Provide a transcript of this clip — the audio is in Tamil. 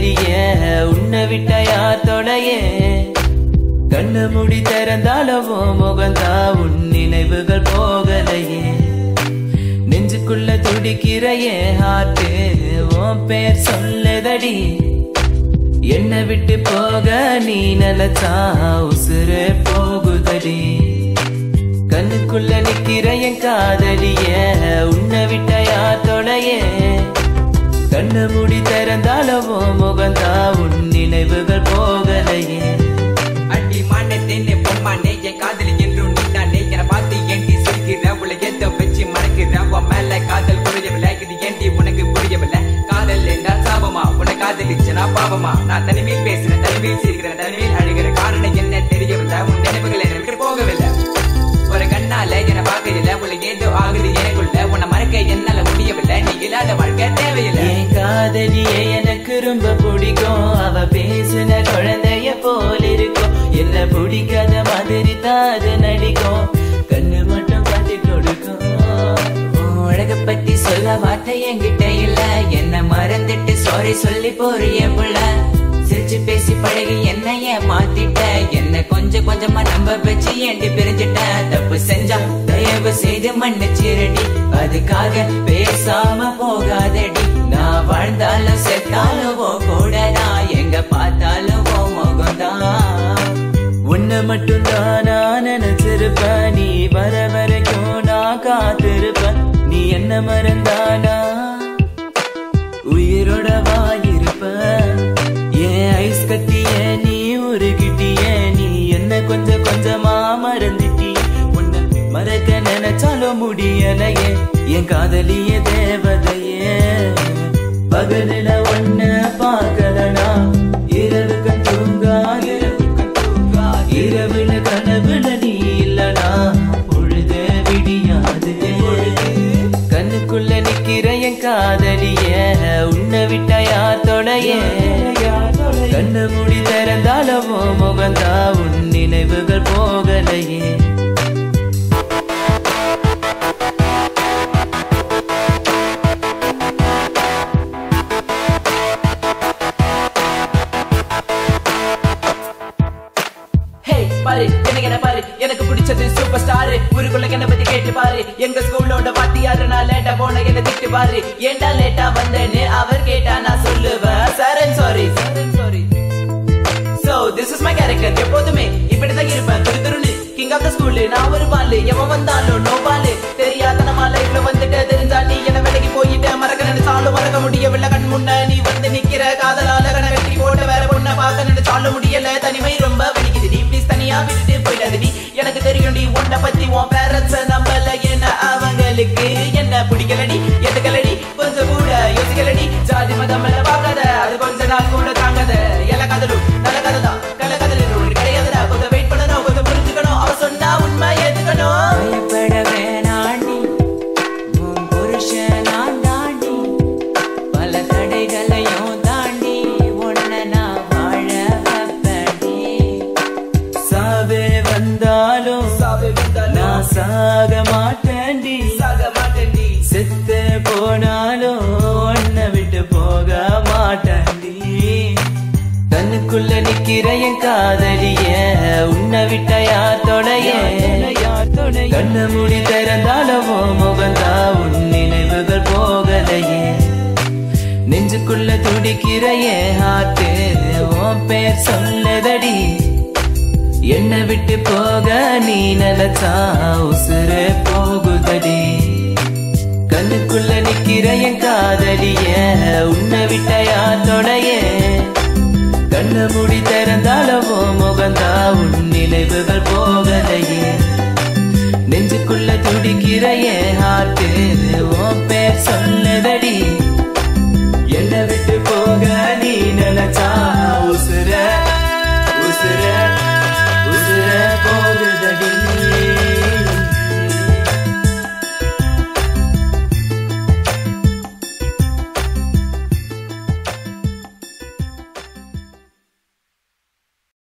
காதலியே உன்னை விட்ட யார் தொலையே கண்ணு முடி திறந்தாலவோ முகந்தா உன் நினைவுகள் போகலையே நெஞ்சுக்குள்ள துடிக்கிற என் ஹார்ட்டு உன் பேர் சொல்லுதடி என்னை விட்டு போக நீ நினைச்சா உசுறு போகுதடி கண்ணுக்குள்ள நிக்கிற என் காதலிய உன்னை விட்ட யார் தொலையே கண்ணு மூடி திறந்தாலவோ முகந்தா உன் நினைவுகள் போகலையே அடி மானே தேனே பொம்மானே என் காதலி என்றும் நீதானே என பார்த்து ஏண்டி சிரிக்கிற உள்ள எத்த வச்சு மறக்கிற உன் மேல காதல் புரியவில்லை இது ஏண்டி உனக்கு புரியவில்லை காதல் என்றால் சாபமா உன்னை காதலிச்சனா பாவமா நான் தனிமையில் பேசுறேன் தனிமையில் சிரிக்கிறேன் தனிமையில் அழுகிற காரணம் என்ன தெரியவில்லை உன் நினைவுகள் என்னை விட்டு போகவில்லை ஒரு கண்ணால என பார்க்கல உள்ள ஏதோ ஆகுது எனக்குள்ள உன்னை மறக்க என்னால முடியவில்லை நீ இல்லாத வாழ்க்கை தேவையில்லை என் காதலியே எனக்கு ரொம்ப பிடிக்கும் அவ பேசுன குழந்தைய போல இருக்கும் என்ன பிடிக்காத மாதிரி தான் அது நடிக்கும் கண்ணு மட்டும் காட்டி கொடுக்கும் உன் அழக பத்தி சொல்ல வார்த்தை என்கிட்ட இல்ல என்ன மறந்துட்டு சாரி சொல்லி போறிய புள்ள சிரிச்சு பேசி பழகி என்ன ஏமாத்திட்ட என்ன கொஞ்சம் கொஞ்சமா நம்ப வச்சு ஏண்டி பிரிஞ்சிட்ட தப்பு செஞ்சா தயவு செய்து மன்னிச்சிரடி அதுக்காக பேசாம போகாதடி நான் வாழ்ந்தாலும் செத்தாலும் உன் கூட நான் எங்க பார்த்தாலும் உன் முகம்தான் உன்னை மட்டும் தான் நான் நினைச்சிருப்பேன் நீ வர வரைக்கும் நான் காத்திருப்பேன் நீ என்ன மறந்தானா உயிரோட வாயிருப்ப ஏன் ஐஸ் கட்டிய நீ உருகிட்டிய நீ என்ன கொஞ்சம் கொஞ்சமா மறந்துட்டி உன்னை மறக்க நினைச்சாலும் முடியலையே என் காதலிய தேவதையே பகலில ஒன்ன பார்க்கலனா இரவுக்கு தூங்கா இரவுக்கு தூங்கா இரவுல கனவுல நீ இல்லனா பொழுது விடியாது கண்ணுக்குள்ள நிக்கிற என் காதலிய உன்னை விட்ட யார் தொலையே கண்ணு மூடி திறந்தாலவோ முகந்தா உன் நினைவுகள் போகலையே ஹே பாரு எனக்கு என்ன பாரு எனக்கு பிடிச்சது சூப்பர் ஸ்டார் ஊருக்குள்ள என்ன பத்தி கேட்டு பாரு எங்க ஸ்கூலோட வாத்தியாரு நான் லேட்டா போன என்ன திட்டு பாரு ஏன்டா லேட்டா வந்தேன்னு அவர் கேட்டா நான் சொல்லுவேன் Saran sorry sorry so this is my character எப்போதுமே இப்படிதான் இருப்பேன் துரு துருன்னு கிங் ஆஃப் த ஸ்கூல் நான் ஒரு பாலு எவன் வந்தாலும் நோ பாலு தெரியாத நம்ம லைஃப்ல வந்துட்டு தெரிஞ்சா நீ என்ன விலகி போயிட்ட மறக்க நினைச்சாலும் மறக்க முடியவில்லை கண் முன்ன நீ வந்து நிக்கிற காதலால கண வெட்டி போட்ட வேற பொண்ணை பார்க்க நினைச்சாலும் முடியல தனிமை ரொம்ப வலிக்குது நீ ப்ளீஸ் தனியா விட்டுட்டு போயிடாது நீ எனக்கு தெரியும் நீ உன்னை பத்தி உன் பேரண்ட்ஸ் நம்பல என்ன அவங்களுக்கு என்ன பிடிக்கலடி எதுக்கலடி கொஞ்சம் கூட யோசிக்கலடி ஜாதி மதம் எல்லாம் பார்க்காத அது கொஞ்ச நாள் கூட தாங்காத எல்லா கதலும் நல்ல கதை தான் கள்ள கதலும் ஒன்று கிடையாதுடா கொஞ்சம் வெயிட் பண்ணணும் கொஞ்சம் புரிஞ்சுக்கணும் அவ சொன்னா உண்மை ஏத்துக்கணும் பயப்பட வேணாண்டி உன் புருஷன் நான் தாண்டி பல தடைகளையும் தாண்டி உன்னை நான் வாழ வைப்பேன்டி சாவே வந்தாலும் நான் சாக மாட்டேன்டி சாக மாட்டேன்டி செத்து போனாலும் உன்னை விட்டு போக மாட்டேன்டி கண்ணுக்குள்ள நிக்கிற என் காதலிய உன்னை விட்ட யார் தொலைய கண்ணு மூடி திறந்தாலவோ முகந்தா உன் நினைவுகள் போகலையே நெஞ்சுக்குள்ள துடிக்கிற என் ஹார்ட்டு உன் பேர் சொல்லுதடி என்னை விட்டு போக நீ நினைச்சா உசுறு போகுதடி கண்ணுக்குள்ள நிக்கிற என் காதலிய உன்னை விட்ட யார் தொலையே கண்ணு மூடி திறந்தாலவோ முகந்தா உன் நினைவுகள் போகலையே நெஞ்சுக்குள்ள துடிக்கிற என் ஹார்ட்டு உன் பேர் சொல்லுதடி